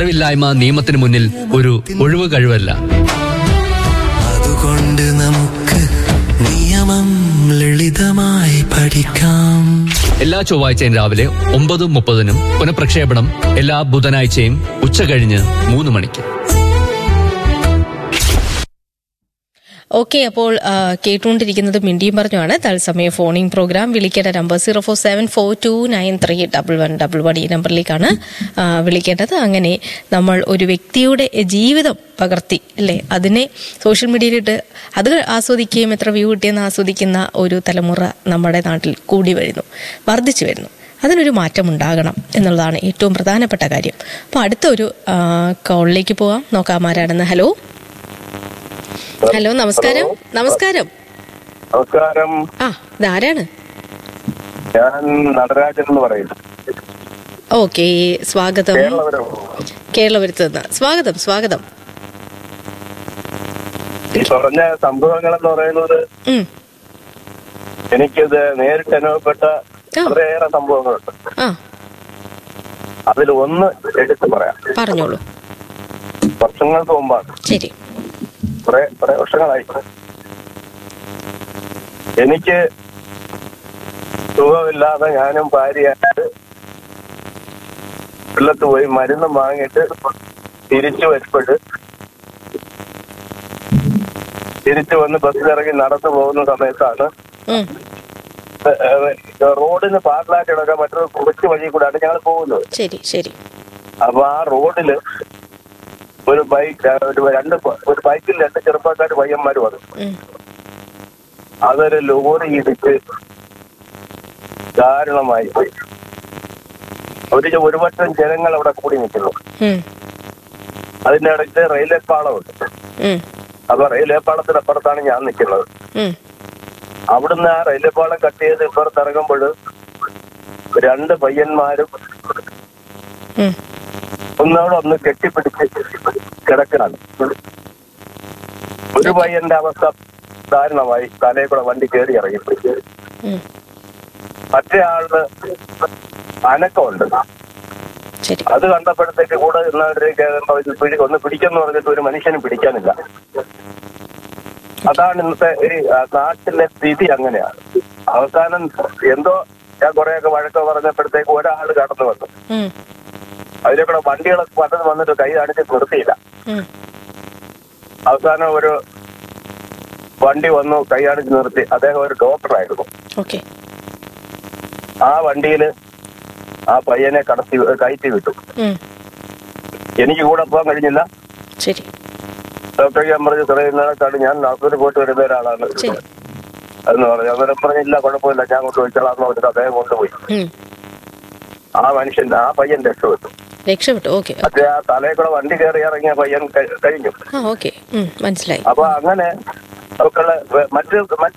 അറിവില്ലായ്മ നിയമത്തിന് മുന്നിൽ ഒരു ഒഴിവ് കഴിവല്ല അതുകൊണ്ട് നമുക്ക് നിയമം ലളിതമായി പഠിക്കാം എല്ലാ ചൊവ്വാഴ്ചയും രാവിലെ ഒമ്പത് മുപ്പതിനും പുനഃപ്രക്ഷേപണം എല്ലാ ബുധനാഴ്ചയും ഉച്ച കഴിഞ്ഞ് മൂന്ന് മണിക്ക് ഓക്കെ അപ്പോൾ ആ, കേട്ടുകൊണ്ടിരിക്കുന്നത് മിണ്ടിയും പറഞ്ഞുമാണ് തത്സമയ ഫോണിംഗ് പ്രോഗ്രാം വിളിക്കേണ്ട number zero four seven four two nine three double one double one ഈ നമ്പറിലേക്കാണ് ആ, വിളിക്കേണ്ടത് അങ്ങനെ നമ്മൾ ഒരു വ്യക്തിയുടെ ജീവിതം പകർത്തി അല്ലേ അതിനെ സോഷ്യൽ മീഡിയയിലിട്ട് അത് ആസ്വദിക്കുകയും എത്ര വ്യൂ കിട്ടിയെന്ന് ആസ്വദിക്കുന്ന ഒരു തലമുറ നമ്മുടെ നാട്ടിൽ കൂടി വരുന്നു വർദ്ധിച്ചു വരുന്നു അതിനൊരു മാറ്റം ഉണ്ടാകണം എന്നുള്ളതാണ് ഏറ്റവും പ്രധാനപ്പെട്ട കാര്യം അപ്പോൾ അടുത്ത ഒരു ആ, കോളിലേക്ക് പോവാം നോക്കാം ആരാണെന്ന് ഹലോ ഹലോ നമസ്കാരം നമസ്കാരം നമസ്കാരം ആ ഇതാരാണ് ഞാൻ നടരാജൻ എന്ന് പറയുന്നു ഓക്കെ സ്വാഗതം കേരളപുരം കേരളപുരത്ത് നിന്ന് സ്വാഗതം സ്വാഗതം ഈ പറഞ്ഞ സംഭവങ്ങൾ എന്ന് പറയുന്നത് ഉം, എനിക്കിത് നേരിട്ട് അനുഭവപ്പെട്ട ആ. വളരെയേറെ സംഭവങ്ങളുണ്ട് ആ അതിൽ ഒന്ന് എടുത്തു പറയാം പറഞ്ഞോളൂ വർഷങ്ങൾക്ക് മുമ്പാണ് ശരി കുറെ കുറെ വർഷങ്ങളായി എനിക്ക് സുഖമില്ലാതെ ഞാനും ഭാര്യയായിട്ട് വെള്ളത്ത് പോയി മരുന്ന് വാങ്ങിയിട്ട് തിരിച്ചു വരുമ്പോഴ് തിരിച്ചു വന്ന് ബസ്സിലിറങ്ങി നടന്നു പോകുന്ന സമയത്താണ് ഉം, ഏഹ്, റോഡിന് പാർലാറ്റ് ഇടക്കാൻ മറ്റൊരു കുറച്ച് വഴി കൂടെയാണ് ഞങ്ങൾ പോകുന്നത് ശരി ശരി അപ്പൊ ആ റോഡില് ഒരു ബൈക്ക് ഒരു രണ്ട് പ- ഒരു ബൈക്കിൽ രണ്ട് ചെറുപ്പക്കാർ പയ്യന്മാർ വന്നു ഉം, അതൊരു ലോറി ഇടിച്ച് ദാരുണമായി പോയി ഒരു ഒരു വട്ടം ജനങ്ങൾ അവിടെ കൂടി നിൽക്കുന്നു ഉം, അതിന്റെ ഇടയ്ക്ക് റെയിൽവേ പാളമുണ്ട് ഉം, അപ്പൊ റെയിൽവേ പാളത്തിനപ്പുറത്താണ് ഞാൻ നിൽക്കുന്നത് ഉം, അവിടുന്ന് ആ റെയിൽവേ പാളം കട്ട് ചെയ്ത് ഇപ്പുറത്ത് ഇറങ്ങുമ്പോൾ രണ്ട് പയ്യന്മാരും ഉം. ഒന്നോടെ ഒന്ന് കെട്ടിപ്പിടിച്ച് കിടക്കുകയാണ് ഒരു പയ്യന്റെ അവസ്ഥ ദാരുണമായി തലയിൽ കൂടെ വണ്ടി കയറി ഇറങ്ങി ഉം. മറ്റേ ആളിന് അനക്കമുണ്ട് ശരി അത് കണ്ടപ്പോഴത്തേക്ക് കൂടെ നിന്നവരേക്ക് പിടി ഒന്ന് പിടിക്കെന്ന് പറഞ്ഞിട്ട് ഒരു മനുഷ്യനും പിടിക്കാനില്ല അതാണ് ഇന്നത്തെ ഈ ആ, നാട്ടിലെ സ്ഥിതി അങ്ങനെയാണ് അവസാനം എന്തോ ഞാൻ കുറെയൊക്കെ വഴക്ക് പറഞ്ഞപ്പോഴത്തേക്ക് ഒരാൾ കടന്നു വന്നു ഉം, അതിലെ കൂടെ വണ്ടികളൊക്കെ പലതും വന്നിട്ട് കൈ കാണിച്ച് നിർത്തിയില്ല ഉം, അവസാനം ഒരു വണ്ടി വന്നു കൈ കാണിച്ച് നിർത്തി അദ്ദേഹം ഒരു ഡോക്ടറായിരുന്നു ഓക്കെ ആ വണ്ടിയിൽ ആ പയ്യനെ കടത്തി കയറ്റി വിട്ടു ഉം, എനിക്ക് കൂടെ പോകാൻ കഴിഞ്ഞില്ല ശരി ഡോക്ടർ ഞാൻ പറഞ്ഞു സാറേ ഇന്നലെക്കാട് ഞാൻ നാഗ്പൂരിൽ പോയിട്ട് വരുന്ന ഒരാളാണ് ശരി എന്ന് പറഞ്ഞു അന്നേരം പറഞ്ഞില്ല കുഴപ്പമില്ല ഞാൻ കൊണ്ടുപോയിച്ചോളാം എന്ന് പറഞ്ഞിട്ട് അദ്ദേഹം കൊണ്ടുപോയി ഉം, ആ മനുഷ്യൻ ആ പയ്യൻ രക്ഷപ്പെട്ടു രക്ഷപ്പെട്ടു ഓക്കെ മറ്റേ ആ തലയിൽ കൂടെ വണ്ടി കയറി ഇറങ്ങിയ പയ്യൻ കഴി- കഴിഞ്ഞു ആ ഓക്കെ മനസ്സിലായി അപ്പൊ അങ്ങനെ നമുക്കുള്ള വെ- മറ്റ് മറ്റ്